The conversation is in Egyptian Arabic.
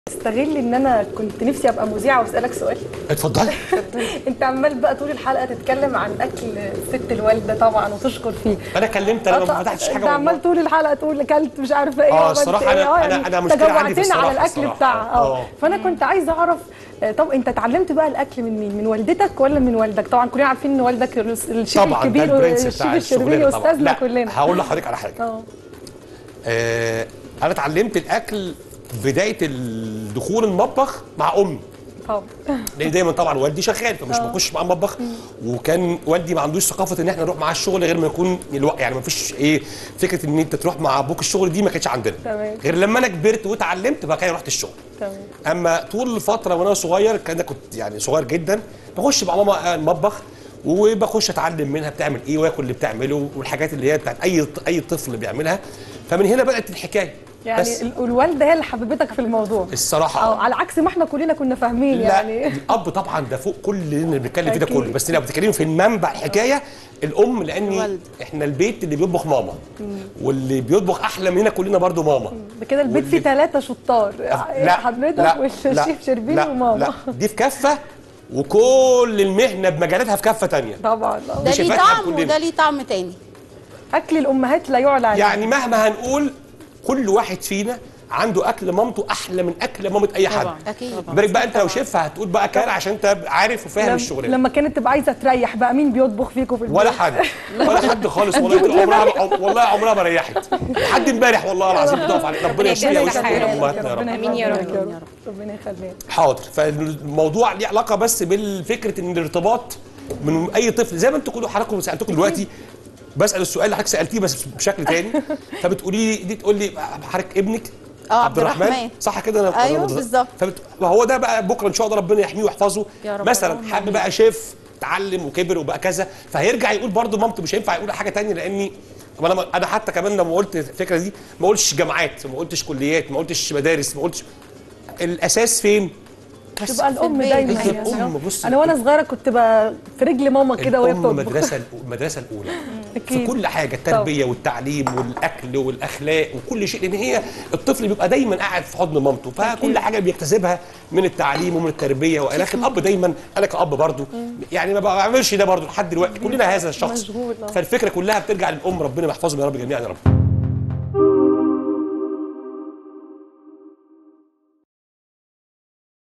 استغل ان انا كنت نفسي ابقى مذيعه واسالك سؤال اتفضلي انت عمال بقى طول الحلقه تتكلم عن اكل ست الوالده طبعا وتشكر فيه انا كلمت انا ما فتحتش انت حاجه عمال والله. طول الحلقه تقول اكلت مش عارفه ايه آه، وعملت الصراحة إيه. أنا- آه، أنا- يعني أنا مشكلة عندي في تجوعتنا على الصراحة الاكل الصراحة. بتاعها اه آه. فانا كنت عايزه اعرف آه، طب انت اتعلمت بقى الاكل من مين من والدتك ولا من والدك طبعا كلنا عارفين ان والدك الشيف طبعا ده الكبير البرنس والشيف بتاع الشربيني الشغلانه طبعا استاذنا لا كلنا هقول لحضرتك على حاجه اه آه انا اتعلمت الاكل بدايه الدخول المطبخ مع امي طبعا لان دايما طبعا والدي شغال فمش بخش معاه المطبخ وكان والدي ما عندوش ثقافه ان احنا نروح معاه الشغل غير ما يكون الوقت يعني ما فيش ايه فكره ان انت تروح مع ابوك الشغل دي ما كانتش عندنا تمام. غير لما انا كبرت واتعلمت بقى كده رحت الشغل تمام اما طول الفتره وانا صغير كان كنت يعني صغير جدا بخش مع ماما المطبخ وبخش اتعلم منها بتعمل ايه واكل اللي بتعمله والحاجات اللي هي بتاعت اي اي طفل بيعملها فمن هنا بدات الحكايه يعني بس ال- الوالده هي اللي حببتك في الموضوع الصراحه اه على عكس ما احنا كلنا كنا فاهمين لا يعني الاب طبعا ده فوق كل اللي بنتكلم فيه ده أكيد. كله بس لو بتتكلمي في المنبع الحكايه الام لاني الوالد. احنا البيت اللي بيطبخ ماما واللي بيطبخ احلى مننا كلنا برضو ماما بكده البيت فيه واللي- ثلاثة شطار حضرتك والشيف شربيني لا وماما لا دي في كفه وكل المهنه بمجالاتها في كفه تانية طبعا آه. ده مش ليه هيفتح طعم كلنا. وده ليه طعم تاني اكل الامهات لا يعلى عليه يعني مهما هنقول كل واحد فينا عنده اكل مامته احلى من اكل مامه اي حد طبعا اكيد بالك بقى انت لو شيفها هتقول بقى كان عشان انت عارف وفاهم لم- الشغلانه لما كانت تبقى عايزه تريح بقى مين بيطبخ فيكم في البيت ولا حد ولا حد خالص والله طول عمرها والله عمرها ما ريحت لحد امبارح والله العظيم بتقف عليك ربنا يشفيها ويشفي امهاتنا يا رب ربنا آمين يا يخليك رب. يا رب ربنا يخليك حاضر فالموضوع ليه علاقه بس بالفكره ان الارتباط من اي طفل زي ما انتوا كلوا حضراتكم سالتكم دلوقتي بسال السؤال اللي حضرتك سالتيه بس بشكل تاني فبتقولي لي دي تقول لي حضرتك ابنك اه عبد الرحمن صح كده انا أيوه، أنا- بالظبط. فبت... وهو ده بقى بكره ان شاء الله ربنا يحميه ويحفظه يا رب. مثلا اللهم حب بقى شيف اتعلم وكبر وبقى كذا فهيرجع يقول برضه مامته مش هينفع يقول حاجه تانية لاني طب انا انا حتى كمان لما قلت الفكره دي ما قلتش جامعات ما قلتش كليات ما قلتش مدارس ما قلتش الاساس فين؟ بس تبقى الام البيت. دايما هي يعني. الأم، بص. انا وانا صغيره كنت بقى في رجل ماما كده وهي الام بتطبخ مدرسه الأو- المدرسه الاولى في أكيد. كل حاجه التربيه والتعليم والاكل والاخلاق وكل شيء لان هي الطفل بيبقى دايما قاعد في حضن مامته فكل حاجه بيكتسبها من التعليم ومن التربيه والى اخره الاب دايما انا كاب برضه يعني ما بعملش ده برضه لحد دلوقتي كلنا هذا الشخص مشغول، آه. فالفكره كلها بترجع للام ربنا يحفظهم يا رب جميعا يا رب